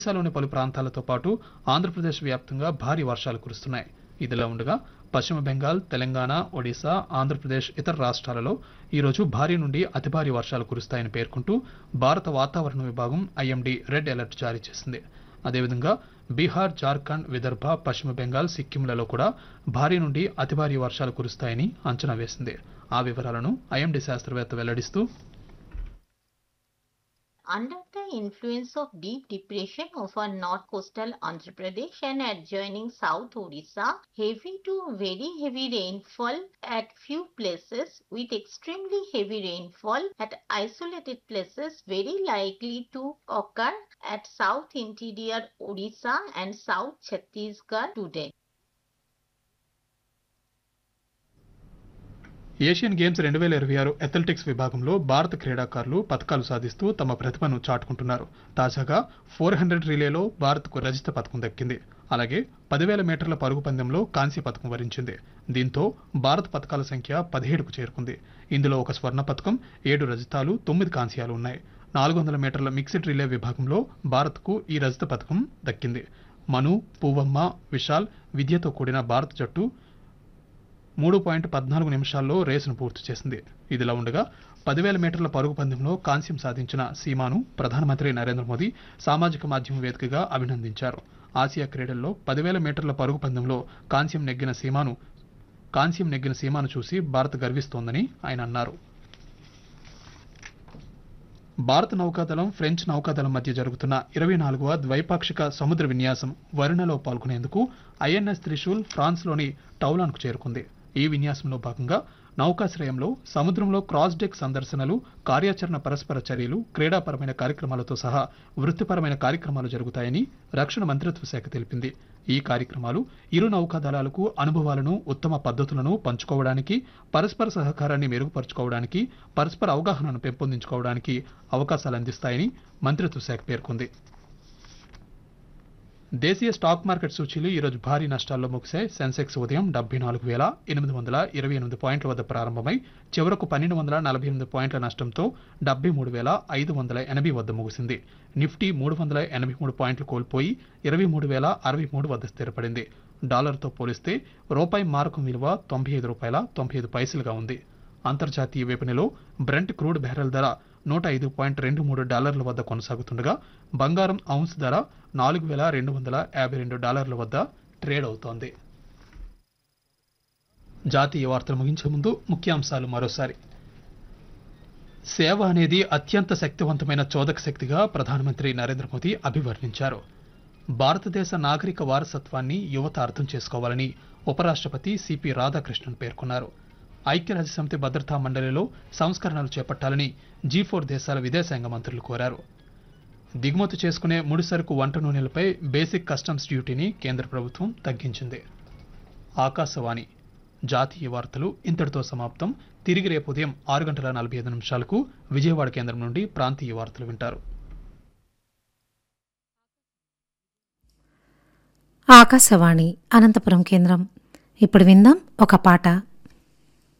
ఒడిశాలోని పలు ప్రాంతాలతో పాటు ఆంధ్రప్రదేశ్ వ్యాప్తంగా భారీ వర్షాలు కురుస్తున్నాయి ఇదిలా ఉండగా పశ్చిమ బెంగాల్ తెలంగాణ ఒడిశా ఆంధ్రప్రదేశ్ ఇతర రాష్ట్రాలలో ఈరోజు భారీ నుండి అతి భారీ వర్షాలు కురుస్తాయని పేర్కొంటూ భారత వాతావరణ విభాగం ఐఎండీ రెడ్ అలర్ట్ జారీ చేసింది అదేవిధంగా బీహార్ జార్ఖండ్ విదర్భ పశ్చిమ బెంగాల్ సిక్కింలలో కూడా భారీ నుండి అతి భారీ వర్షాలు కురుస్తాయని అంచనా వేసింది ఆ వివరాలను ఐఎండీ శాస్త్రవేత్త వెల్లడిస్తూ Under the influence of deep depression over north coastal Andhra Pradesh and adjoining South Odisha, heavy to very heavy rainfall at few places with extremely heavy rainfall at isolated places very likely to occur at South interior Odisha and South Chhattisgarh today. Asian Games రెండు వేల ఇరవై ఆరు athletics విభాగంలో భారత క్రీడాకారులు పథకాలు సాధిస్తూ తమ ప్రతిభను చాటుకుంటున్నారు తాజాగా ఫోర్ హండ్రెడ్ రిలేలో భారత్కు రజత పథకం దక్కింది అలాగే పదివేల మీటర్ల పరుగు పందెంలో కాంస్య పథకం వరించింది దీంతో భారత్ పథకాల సంఖ్య పదిహేడుకు చేరుకుంది ఇందులో ఒక స్వర్ణ పథకం ఏడు రజతాలు తొమ్మిది కాంస్యాలు ఉన్నాయి నాలుగు వందల మీటర్ల మిక్స్డ్ రిలే విభాగంలో భారత్కు ఈ రజత పథకం దక్కింది మను పూవమ్మ విశాల్ విద్యతో కూడిన భారత జట్టు మూడు పాయింట్ పద్నాలుగు నిమిషాల్లో రేసును పూర్తి చేసింది ఇదిలా ఉండగా పదివేల మీటర్ల పరుగు పందెంలో కాంస్యం సాధించిన సీమాను ప్రధానమంత్రి నరేంద్ర మోదీ సామాజిక మాధ్యమం వేదికగా అభినందించారు ఆసియా క్రీడల్లో పదివేల మీటర్ల పరుగు పందెంలో కాంస్యం నెగ్గిన సీమాను కాంస్యం నెగ్గిన సీమాను చూసి భారత్ గర్విస్తోందని ఆయన అన్నారు భారత నౌకాదళం ఫ్రెంచ్ నౌకాదళం మధ్య జరుగుతున్న ఇరవై నాలుగవ ద్వైపాక్షిక సముద్ర విన్యాసం వరుణలో పాల్గొనేందుకు ఐఎన్ఎస్ త్రిశూల్ ఫ్రాన్స్లోని టౌలాన్కు చేరుకుంది ఈ విన్యాసంలో భాగంగా నౌకాశ్రయంలో సముద్రంలో క్రాస్ డెక్ సందర్శనలు కార్యాచరణ పరస్పర చర్యలు క్రీడాపరమైన కార్యక్రమాలతో సహా వృత్తిపరమైన కార్యక్రమాలు జరుగుతాయని రక్షణ మంత్రిత్వ శాఖ తెలిపింది ఈ కార్యక్రమాలు ఇరు నౌకాదళాలకు అనుభవాలను ఉత్తమ పద్ధతులను పంచుకోవడానికి పరస్పర సహకారాన్ని మెరుగుపరుచుకోవడానికి పరస్పర అవగాహనను పెంపొందించుకోవడానికి అవకాశాలు అందిస్తాయని మంత్రిత్వ శాఖ పేర్కొంది దేశీయ స్టాక్ మార్కెట్ సూచీలు ఈరోజు భారీ నష్టాల్లో ముగిశాయి సెన్సెక్స్ ఉదయం డెబ్బై నాలుగు వేల ఎనిమిది వందల ఇరవై ఎనిమిది పాయింట్ల వద్ద ప్రారంభమై చివరకు పన్నెండు వందల నలభై ఎనిమిది పాయింట్ల నష్టంతో డెబ్బై మూడు వేల ఐదు వందల ఎనభై వద్ద ముగిసింది నిఫ్టీ మూడు వందల ఎనభై మూడు పాయింట్లు కోల్పోయి ఇరవై మూడు వేల అరవై మూడు వద్ద స్థిరపడింది డాలర్తో పోలిస్తే రూపాయి మారకం విలువ తొంభై ఐదు రూపాయల తొంభై ఐదు పైసలుగా ఉంది అంతర్జాతీయ విపణిలో బ్రెంట్ క్రూడ్ బ్యారెల్ ధర నూట ఐదు పాయింట్ రెండు మూడు డాలర్ల వద్ద కొనసాగుతుండగా బంగారం ఔన్స్ ధర నాలుగు వేల రెండు వందల యాభై రెండు డాలర్ల వద్ద ట్రేడ్ అవుతోంది జాతీయ వార్తలు ముగించే ముందు ముఖ్యాంశాలు మరోసారి సేవ అనేది అత్యంత శక్తివంతమైన చోదక శక్తిగా ప్రధానమంత్రి నరేంద్ర మోదీ అభివర్ణించారు భారతదేశ నాగరిక వారసత్వాన్ని యువత అర్థం చేసుకోవాలని ఉపరాష్ట్రపతి సిపి రాధాకృష్ణన్ పేర్కొన్నారు ఐక్యరాజ్య సమితి భద్రతా మండలిలో సంస్కరణలు చేపట్టాలని జీ ఫోర్ దేశాల విదేశాంగ మంత్రులు కోరారు దిగుమతి చేసుకునే ముడిసరుకు వంట నూనెలపై బేసిక్ కస్టమ్స్ డ్యూటీని కేంద్ర ప్రభుత్వం తగ్గించింది ఆకాశవాణి జాతీయ వార్తలు ఇంతటితో సమాప్తం తిరిగి రేపు ఉదయం ఆరు గంటల నలభై ఐదు నిమిషాలకు విజయవాడ కేంద్రం నుండి ప్రాంతీయ వార్తలు వింటారు ఆకాశవాణి అనంతపురం కేంద్రం ఇప్పుడు విందాం ఒక పాట